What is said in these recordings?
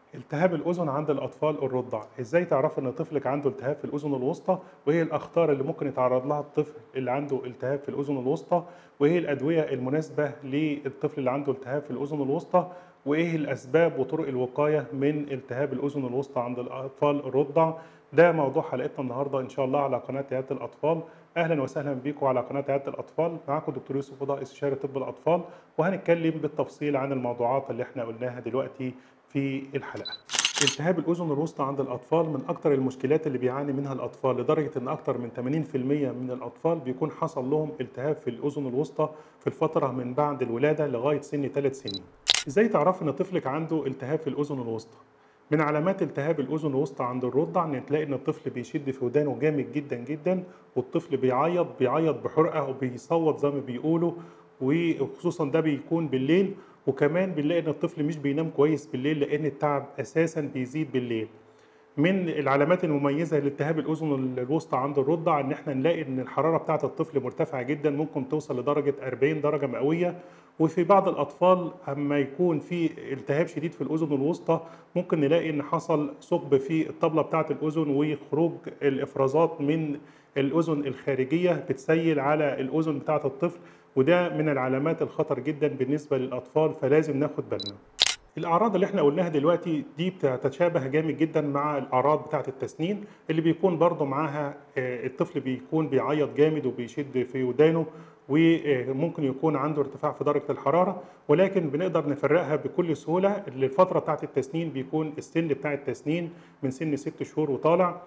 التهاب الأذن عند الأطفال الرضع، إزاي تعرفي إن طفلك عنده التهاب في الأذن الوسطى؟ وإيه الأخطار اللي ممكن يتعرض لها الطفل اللي عنده التهاب في الأذن الوسطى؟ وإيه الأدوية المناسبة للطفل اللي عنده التهاب في الأذن الوسطى؟ وإيه الأسباب وطرق الوقاية من التهاب الأذن الوسطى عند الأطفال الرضع؟ ده موضوع حلقتنا النهارده إن شاء الله على قناة عيادة الأطفال، أهلا وسهلا بيكم على قناة عيادة الأطفال، معاكم دكتور يوسف رضا استشاري طب الأطفال، وهنتكلم بالتفصيل عن الموضوعات اللي احنا قلناها دلوقتي في الحلقة. التهاب الأذن الوسطى عند الأطفال من أكثر المشكلات اللي بيعاني منها الأطفال لدرجة إن أكثر من 80% من الأطفال بيكون حصل لهم التهاب في الأذن الوسطى في الفترة من بعد الولادة لغاية سن 3 سنين. إزاي تعرف إن طفلك عنده التهاب في الأذن الوسطى؟ من علامات التهاب الأذن الوسطى عند الرضع إن تلاقي إن الطفل بيشد في ودانه جامد جدا جدا والطفل بيعيط بيعيط بحرقة وبيصوت زي ما بيقولوا وخصوصا ده بيكون بالليل وكمان بنلاقي ان الطفل مش بينام كويس بالليل لان التعب اساسا بيزيد بالليل من العلامات المميزه لالتهاب الاذن الوسطى عند الرضع ان احنا نلاقي ان الحراره بتاعه الطفل مرتفعه جدا ممكن توصل لدرجه 40 درجه مئويه وفي بعض الاطفال اما يكون في التهاب شديد في الاذن الوسطى ممكن نلاقي ان حصل ثقب في الطبله بتاعه الاذن وخروج الافرازات من الاذن الخارجيه بتسيل على الاذن بتاعه الطفل وده من العلامات الخطر جدا بالنسبه للاطفال فلازم ناخد بالنا. الاعراض اللي احنا قلناها دلوقتي دي بتتشابه جامد جدا مع الاعراض بتاعه التسنين اللي بيكون برضه معاها الطفل بيكون بيعيط جامد وبيشد في ودانه وممكن يكون عنده ارتفاع في درجه الحراره ولكن بنقدر نفرقها بكل سهوله الفتره بتاعه التسنين بيكون السن بتاع التسنين من سن ست شهور وطالع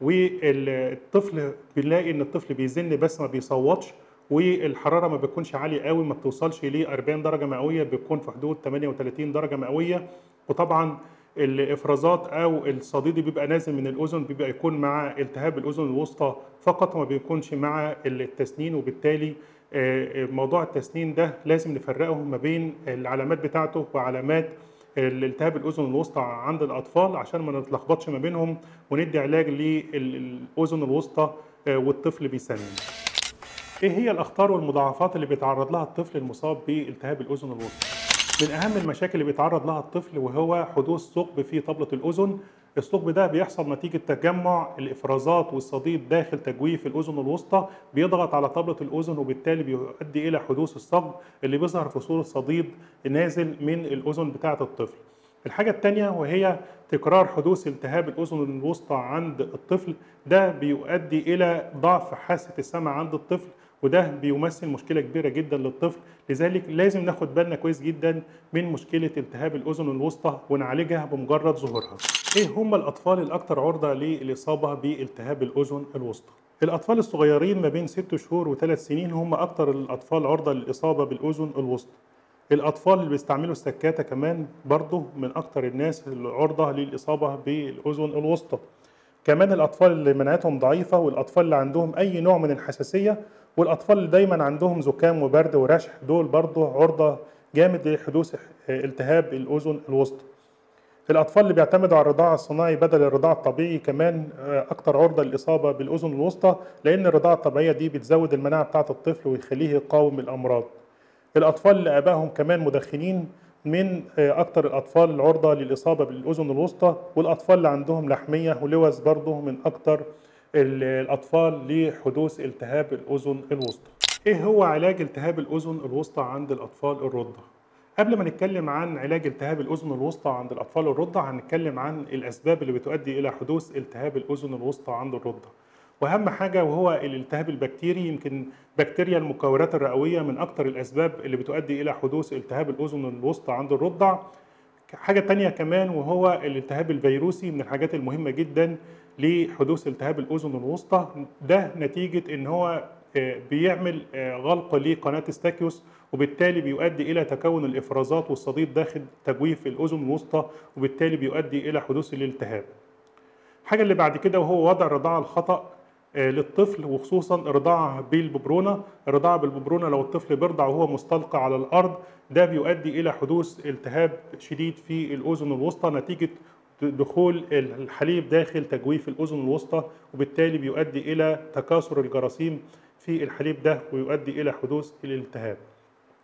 والطفل بنلاقي ان الطفل بيزن بس ما بيصوتش والحراره ما بتكونش عاليه قوي ما بتوصلش ل 40 درجه مئويه بتكون في حدود 38 درجه مئويه وطبعا الافرازات او الصديد بيبقى نازل من الاذن بيبقى يكون مع التهاب الاذن الوسطى فقط وما بيكونش مع التسنين وبالتالي موضوع التسنين ده لازم نفرقه ما بين العلامات بتاعته وعلامات الالتهاب الاذن الوسطى عند الاطفال عشان ما نتلخبطش ما بينهم وندي علاج للاذن الوسطى والطفل بيسنن. ايه هي الاخطار والمضاعفات اللي بيتعرض لها الطفل المصاب بالتهاب الاذن الوسطى من اهم المشاكل اللي بيتعرض لها الطفل وهو حدوث ثقب في طبله الاذن الثقب ده بيحصل نتيجه تجمع الافرازات والصديد داخل تجويف الاذن الوسطى بيضغط على طبله الاذن وبالتالي بيؤدي الى حدوث الصقب اللي بيظهر في صوره صديد نازل من الاذن بتاعه الطفل الحاجة الثانية وهي تكرار حدوث التهاب الأذن الوسطى عند الطفل ده بيؤدي إلى ضعف حاسة السمع عند الطفل وده بيمثل مشكله كبيره جدا للطفل لذلك لازم ناخد بالنا كويس جدا من مشكله التهاب الاذن الوسطى ونعالجها بمجرد ظهورها ايه هم الاطفال الاكثر عرضه للاصابه بالتهاب الاذن الوسطى الاطفال الصغيرين ما بين 6 شهور وثلاث سنين هم اكثر الاطفال عرضه للاصابه بالاذن الوسطى الاطفال اللي بيستعملوا السكاته كمان برضه من اكثر الناس العرضه للاصابه بالاذن الوسطى كمان الاطفال اللي مناعتهم ضعيفه والاطفال اللي عندهم اي نوع من الحساسيه والاطفال اللي دايما عندهم زكام وبرد ورشح دول برضه عرضه جامد لحدوث التهاب الاذن الوسطى الاطفال اللي بيعتمدوا على الرضاعه الصناعي بدل الرضاعه الطبيعي كمان اكتر عرضه للاصابه بالاذن الوسطى لان الرضاعه الطبيعيه دي بتزود المناعه بتاعه الطفل ويخليه يقاوم الامراض الاطفال اللي ابائهم كمان مدخنين من اكتر الاطفال العرضه للاصابه بالاذن الوسطى والاطفال اللي عندهم لحميه ولوز برضه من اكتر الاطفال لحدوث التهاب الاذن الوسطى. ايه هو علاج التهاب الاذن الوسطى عند الاطفال الرضع؟ قبل ما نتكلم عن علاج التهاب الاذن الوسطى عند الاطفال الرضع هنتكلم عن الاسباب اللي بتؤدي الى حدوث التهاب الاذن الوسطى عند الرضع. واهم حاجه وهو الالتهاب البكتيري يمكن بكتيريا المكورات الرئويه من اكثر الاسباب اللي بتؤدي الى حدوث التهاب الاذن الوسطى عند الرضع. حاجه تانية كمان وهو الالتهاب الفيروسي من الحاجات المهمه جدا لحدوث التهاب الاذن الوسطى ده نتيجه ان هو بيعمل غلق لقناه ستاكيوس وبالتالي بيؤدي الى تكون الافرازات والصديد داخل تجويف الاذن الوسطى وبالتالي بيؤدي الى حدوث الالتهاب. الحاجه اللي بعد كده وهو وضع الرضاعه الخطا للطفل وخصوصا الرضاعه بالببرونه، الرضاعه بالببرونه لو الطفل بيرضع وهو مستلقى على الارض ده بيؤدي الى حدوث التهاب شديد في الاذن الوسطى نتيجه دخول الحليب داخل تجويف الاذن الوسطى وبالتالي بيؤدي الى تكاثر الجراثيم في الحليب ده ويؤدي الى حدوث الالتهاب.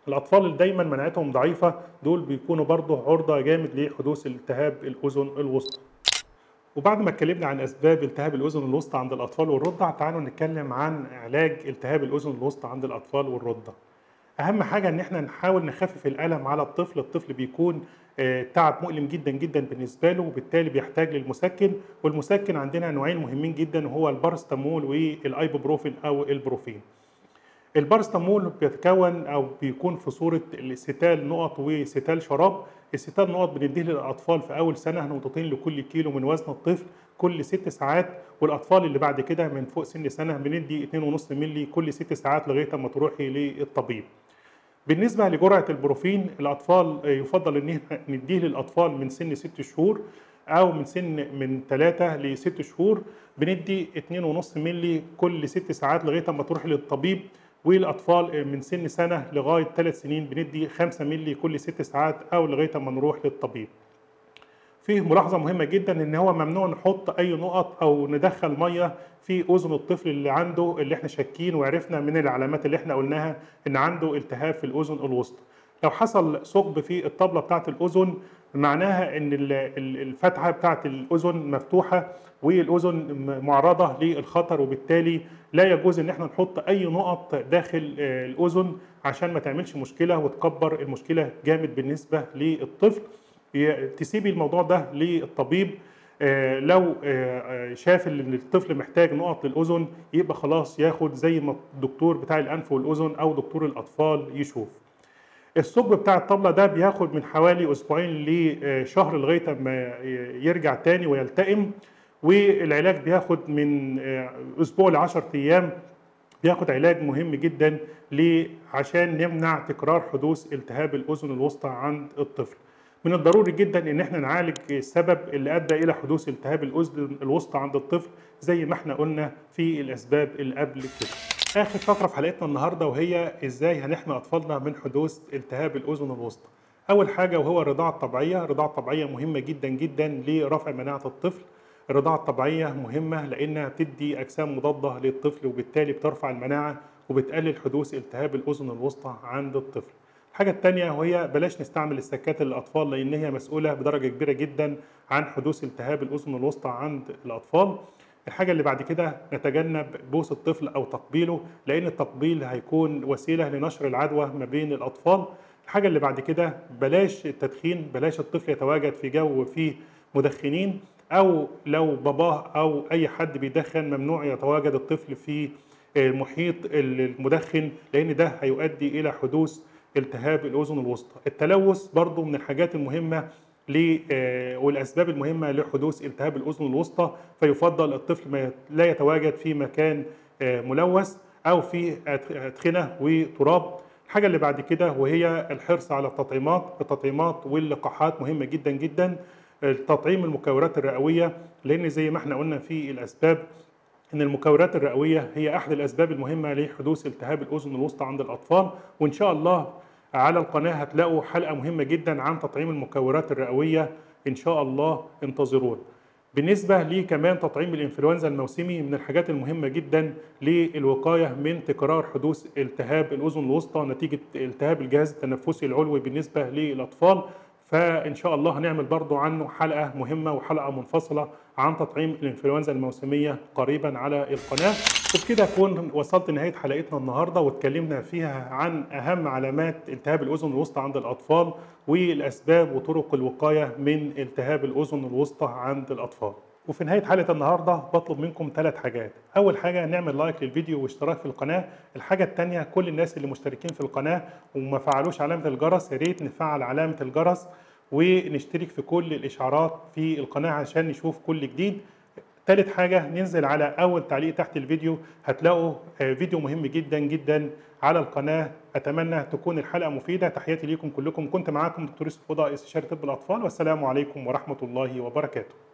الأطفال اللي دايما مناعتهم ضعيفة دول بيكونوا برضه عرضة جامد لحدوث التهاب الأذن الوسطى وبعد ما اتكلمنا عن اسباب التهاب الاذن الوسطى عند الاطفال والرضع تعالوا نتكلم عن علاج التهاب الاذن الوسطى عند الاطفال والرضع اهم حاجه ان احنا نحاول نخفف الالم على الطفل الطفل بيكون آه، تعب مؤلم جدا جدا بالنسبه له وبالتالي بيحتاج للمسكن والمسكن عندنا نوعين مهمين جدا وهو البارستامول والايبوبروفين او البروفين البارستامول بيتكون او بيكون في صوره الستال نقط وستال شراب الستال نقط بنديه للاطفال في اول سنه نقطتين لكل كيلو من وزن الطفل كل ست ساعات والاطفال اللي بعد كده من فوق سن سنه بندي 2.5 مللي كل ست ساعات لغايه ما تروحي للطبيب بالنسبه لجرعه البروفين الاطفال يفضل ان إحنا نديه للاطفال من سن 6 شهور او من سن من 3 ل 6 شهور بندي 2.5 مللي كل 6 ساعات لغايه ما تروح للطبيب والاطفال من سن سنه لغايه 3 سنين بندي 5 مللي كل 6 ساعات او لغايه ما نروح للطبيب فيه ملاحظه مهمه جدا ان هو ممنوع نحط اي نقط او ندخل ميه في اذن الطفل اللي عنده اللي احنا شاكين وعرفنا من العلامات اللي احنا قلناها ان عنده التهاب في الاذن الوسطى لو حصل ثقب في الطبله بتاعه الاذن معناها ان ال- ال- الفتحه بتاعه الاذن مفتوحه والاذن م- معرضه للخطر وبالتالي لا يجوز ان احنا نحط اي نقط داخل آه، الاذن عشان ما تعملش مشكله وتكبر المشكله جامد بالنسبه للطفل ي- تسيبي الموضوع ده للطبيب آه، لو آه، آه، شاف ان الطفل محتاج نقط للاذن يبقى خلاص ياخد زي ما الدكتور بتاع الانف والاذن او دكتور الاطفال يشوف الثقب بتاع الطبلة ده بياخد من حوالي أسبوعين لشهر لغاية ما يرجع تاني ويلتئم والعلاج بياخد من أسبوع لعشر أيام بياخد علاج مهم جدا ليه؟ عشان نمنع تكرار حدوث التهاب الأذن الوسطى عند الطفل من الضروري جدا ان احنا نعالج السبب اللي ادى الى حدوث التهاب الاذن الوسطى عند الطفل زي ما احنا قلنا في الاسباب اللي قبل كده اخر فقره في حلقتنا النهارده وهي ازاي هنحمي اطفالنا من حدوث التهاب الاذن الوسطى اول حاجه وهو الرضاعه الطبيعيه الرضاعه الطبيعيه مهمه جدا جدا لرفع مناعه الطفل الرضاعه الطبيعيه مهمه لانها بتدي اجسام مضاده للطفل وبالتالي بترفع المناعه وبتقلل حدوث التهاب الاذن الوسطى عند الطفل الحاجة التانية وهي بلاش نستعمل السكات للأطفال لأن هي مسؤولة بدرجة كبيرة جدا عن حدوث التهاب الأذن الوسطى عند الأطفال. الحاجة اللي بعد كده نتجنب بوس الطفل أو تقبيله لأن التقبيل هيكون وسيلة لنشر العدوى ما بين الأطفال. الحاجة اللي بعد كده بلاش التدخين بلاش الطفل يتواجد في جو فيه مدخنين أو لو باباه أو أي حد بيدخن ممنوع يتواجد الطفل في محيط المدخن لأن ده هيؤدي إلى حدوث التهاب الاذن الوسطى التلوث برضو من الحاجات المهمه ل والاسباب المهمه لحدوث التهاب الاذن الوسطى فيفضل الطفل ما لا يتواجد في مكان ملوث او في ادخنه وتراب الحاجه اللي بعد كده وهي الحرص على التطعيمات التطعيمات واللقاحات مهمه جدا جدا تطعيم المكورات الرئويه لان زي ما احنا قلنا في الاسباب ان المكورات الرئويه هي احد الاسباب المهمه لحدوث التهاب الاذن الوسطى عند الاطفال وان شاء الله على القناه هتلاقوا حلقه مهمه جدا عن تطعيم المكورات الرئويه ان شاء الله انتظرونا بالنسبه لي كمان تطعيم الانفلونزا الموسمي من الحاجات المهمه جدا للوقايه من تكرار حدوث التهاب الاذن الوسطى نتيجه التهاب الجهاز التنفسي العلوي بالنسبه للاطفال فان شاء الله هنعمل برضو عنه حلقه مهمه وحلقه منفصله عن تطعيم الانفلونزا الموسميه قريبا على القناه وبكده اكون وصلت لنهايه حلقتنا النهارده واتكلمنا فيها عن اهم علامات التهاب الاذن الوسطى عند الاطفال والاسباب وطرق الوقايه من التهاب الاذن الوسطى عند الاطفال وفي نهايه حلقه النهارده بطلب منكم ثلاث حاجات اول حاجه نعمل لايك للفيديو واشتراك في القناه الحاجه الثانيه كل الناس اللي مشتركين في القناه وما فعلوش علامه الجرس يا ريت نفعل علامه الجرس ونشترك في كل الاشعارات في القناه عشان نشوف كل جديد ثالث حاجة ننزل على أول تعليق تحت الفيديو هتلاقوا فيديو مهم جدا جدا على القناة أتمنى تكون الحلقة مفيدة تحياتي ليكم كلكم كنت معاكم دكتور يوسف فضاء استشاري طب الأطفال والسلام عليكم ورحمة الله وبركاته